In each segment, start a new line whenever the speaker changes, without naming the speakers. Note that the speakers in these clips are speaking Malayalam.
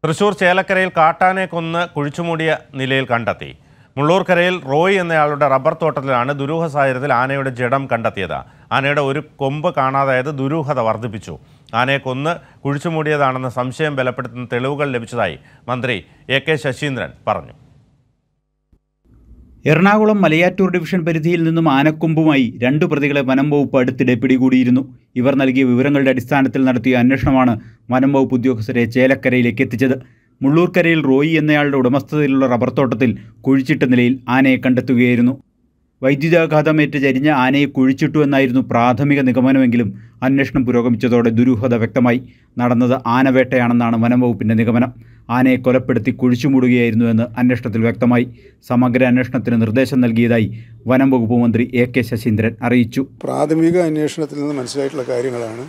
തൃശൂർ ചേലക്കരയിൽ കാട്ടാനെ കൊന്ന് കുഴിച്ചുമൂടിയ നിലയിൽ കണ്ടെത്തി മുള്ളൂർക്കരയിൽ റോയ് എന്നയാളുടെ റബ്ബർ തോട്ടത്തിലാണ് ദുരൂഹ സാഹചര്യത്തിൽ ആനയുടെ ജഡം കണ്ടെത്തിയത് ആനയുടെ ഒരു കൊമ്പ് കാണാതായത് ദുരൂഹത വർദ്ധിപ്പിച്ചു ആനയെ കൊന്ന് കുഴിച്ചുമൂടിയതാണെന്ന് സംശയം ബലപ്പെടുത്തുന്ന തെളിവുകൾ ലഭിച്ചതായി മന്ത്രി എ കെ ശശീന്ദ്രൻ പറഞ്ഞു
എറണാകുളം മലയാറ്റൂർ ഡിവിഷൻ പരിധിയിൽ നിന്നും ആനക്കൊമ്പുമായി രണ്ടു പ്രതികളെ വനം വകുപ്പ് അടുത്തിടെ പിടികൂടിയിരുന്നു ഇവർ നൽകിയ വിവരങ്ങളുടെ അടിസ്ഥാനത്തിൽ നടത്തിയ അന്വേഷണമാണ് വനം വകുപ്പ് ഉദ്യോഗസ്ഥരെ ചേലക്കരയിലേക്ക് എത്തിച്ചത് മുള്ളൂർക്കരയിൽ റോയി എന്നയാളുടെ ഉടമസ്ഥതയിലുള്ള റബ്ബർ തോട്ടത്തിൽ കുഴിച്ചിട്ട നിലയിൽ ആനയെ കണ്ടെത്തുകയായിരുന്നു വൈദ്യുതാഘാതമേറ്റ് ചരിഞ്ഞ ആനയെ കുഴിച്ചിട്ടു എന്നായിരുന്നു പ്രാഥമിക നിഗമനമെങ്കിലും അന്വേഷണം പുരോഗമിച്ചതോടെ ദുരൂഹത വ്യക്തമായി നടന്നത് ആനവേട്ടയാണെന്നാണ് വനം വകുപ്പിന്റെ നിഗമനം ആനയെ കൊലപ്പെടുത്തി കുഴിച്ചുമൂടുകയായിരുന്നുവെന്ന് അന്വേഷണത്തിൽ വ്യക്തമായി സമഗ്ര അന്വേഷണത്തിന് നിർദ്ദേശം നൽകിയതായി വനം വകുപ്പ് മന്ത്രി എ കെ ശശീന്ദ്രൻ അറിയിച്ചു
പ്രാഥമിക അന്വേഷണത്തിൽ നിന്ന് മനസ്സിലായിട്ടുള്ള കാര്യങ്ങളാണ്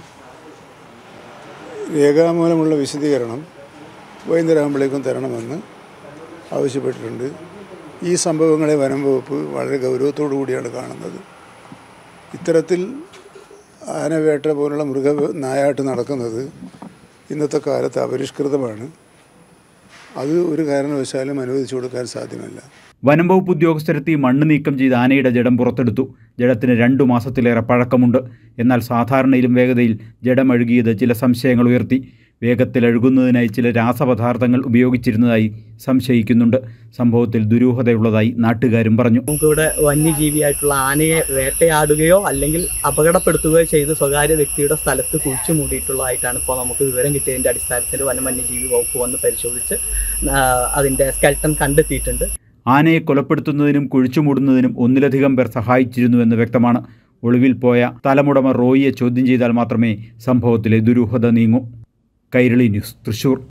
രേഖാമൂലമുള്ള വിശദീകരണം വൈകുന്നേരമാകുമ്പോഴേക്കും തരണമെന്ന് ആവശ്യപ്പെട്ടിട്ടുണ്ട് ഈ സംഭവങ്ങളെ വനം വകുപ്പ് വളരെ ഗൗരവത്തോടു കൂടിയാണ് കാണുന്നത് ഇത്തരത്തിൽ ആനവേട്ട പോലുള്ള മൃഗ നായാട്ട് നടക്കുന്നത് ഇന്നത്തെ കാലത്ത് അപരിഷ്കൃതമാണ് അത് ഒരു കാരണവശാലും അനുവദിച്ചു കൊടുക്കാൻ സാധ്യമല്ല
വനം വകുപ്പ് ഉദ്യോഗസ്ഥരെത്തി മണ്ണ് നീക്കം ചെയ്ത് ആനയുടെ ജഡം പുറത്തെടുത്തു ജഡത്തിന് രണ്ടു മാസത്തിലേറെ പഴക്കമുണ്ട് എന്നാൽ സാധാരണയിലും വേഗതയിൽ ജഡം അഴുകിയത് ചില സംശയങ്ങൾ ഉയർത്തി വേഗത്തിൽ അഴുകുന്നതിനായി ചില രാസപദാർത്ഥങ്ങൾ ഉപയോഗിച്ചിരുന്നതായി സംശയിക്കുന്നുണ്ട് സംഭവത്തിൽ ദുരൂഹതയുള്ളതായി നാട്ടുകാരും പറഞ്ഞു
നമുക്കിവിടെ വന്യജീവിയായിട്ടുള്ള ആനയെ വേട്ടയാടുകയോ അല്ലെങ്കിൽ അപകടപ്പെടുത്തുകയോ ചെയ്ത് സ്വകാര്യ വ്യക്തിയുടെ സ്ഥലത്ത് കുഴിച്ചു മൂടിയിട്ടുള്ളതായിട്ടാണ് ഇപ്പോൾ നമുക്ക് വിവരം കിട്ടിയതിൻ്റെ അടിസ്ഥാനത്തിൽ വനം വന്യജീവി വകുപ്പ് വന്ന് പരിശോധിച്ച് ആ, അതിൻ്റെ സ്കെൽട്ടൺ കണ്ടെത്തിയിട്ടുണ്ട്
ആനയെ കൊലപ്പെടുത്തുന്നതിനും കുഴിച്ചുമൂടുന്നതിനും ഒന്നിലധികം പേർ സഹായിച്ചിരുന്നുവെന്ന് വ്യക്തമാണ് ഒളിവിൽ പോയ തലമുടമ റോയിയെ ചോദ്യം ചെയ്താൽ മാത്രമേ സംഭവത്തിലെ ദുരൂഹത നീങ്ങൂ കൈരളി ന്യൂസ് തൃശൂർ